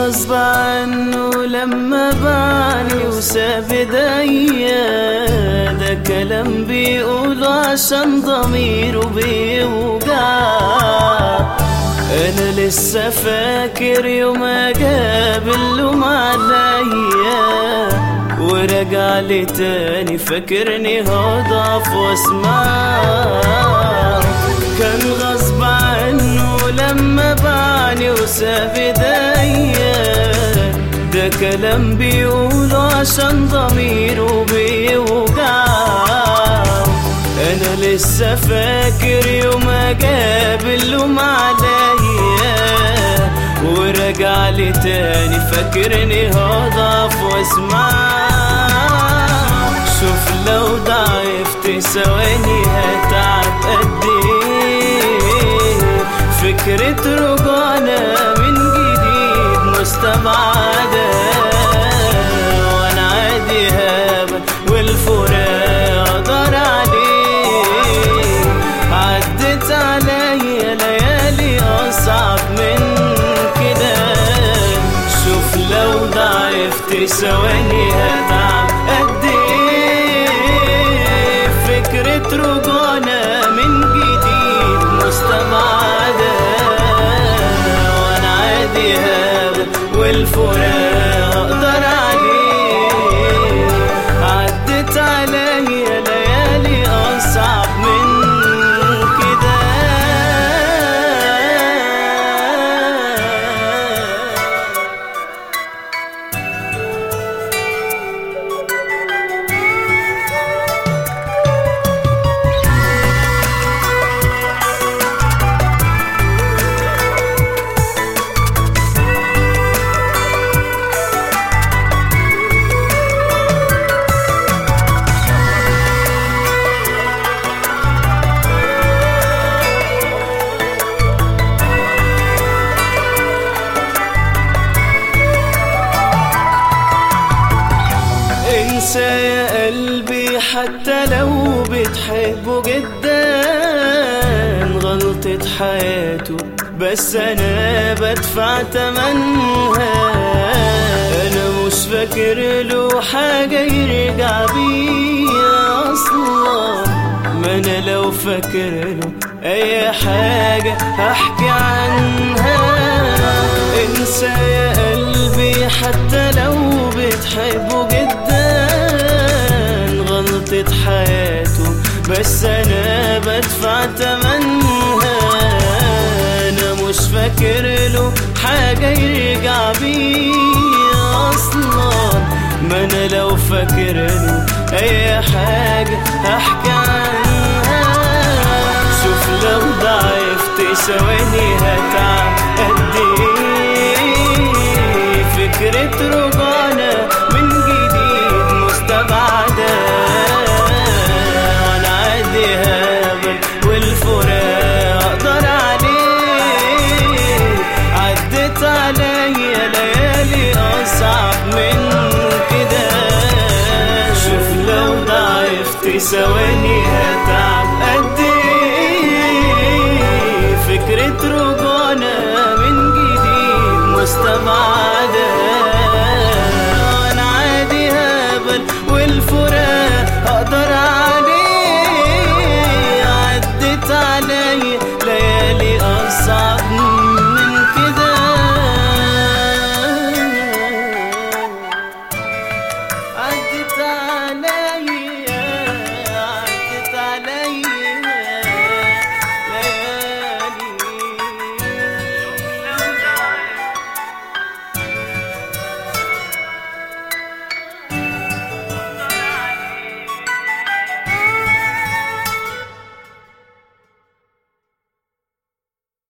غصب عنه لما بعني وساب ايديا ده كلام بيقوله عشان ضميره بيوجع انا لسه فاكر يوم جاب اللوم عليا ورجع لي تاني فاكرني هضعف واسمع كان غصب عنه لما بعني وساب ايديا ده كلام بيقوله عشان ضميره بيوجع انا لسه فاكر يوم جاب اللوم عليا ورجع لي تاني فاكرني هضعف واسمع شوف لو ضعفت ثواني هتعب قد ايه فكرة رجوعنا من جديد مستبعدة وانا عادي هابل والفراق اقدر عليه عدت عليا ليالي اصعب من كده شوف لو ضعفت ثواني هتعب قد ايه فكرة رجوعنا من جديد مستبعدة وانا عادي هذا والفراق اقدر عليه عدت عليا ليالي اصعب من كده انسى يا قلبي حتى لو بتحبه جدا غلطة حياته بس انا بدفع تمنها انا مش فاكر له حاجة يرجع بيها اصلا ما انا لو فاكر له اي حاجة هحكي عنها انسى يا قلبي حتى لو بتحبه جدا غلطة حياته بس انا بدفع تمنها انا مش فاكر له حاجة يرجع بيها اصلا ما انا لو فاكر له اي حاجة هحكي عنها شوف لو ضعفت ثواني هتعب قد ايه فكرة رجوعنا من جديد مستبعدة وانا عادي هابل والفراق اقدر عليه عدت عليا ليالي اصعب من كده شوف لو ضعفت ثواني هتعب قد ايه فكرة رجوعنا من جديد مستبعدة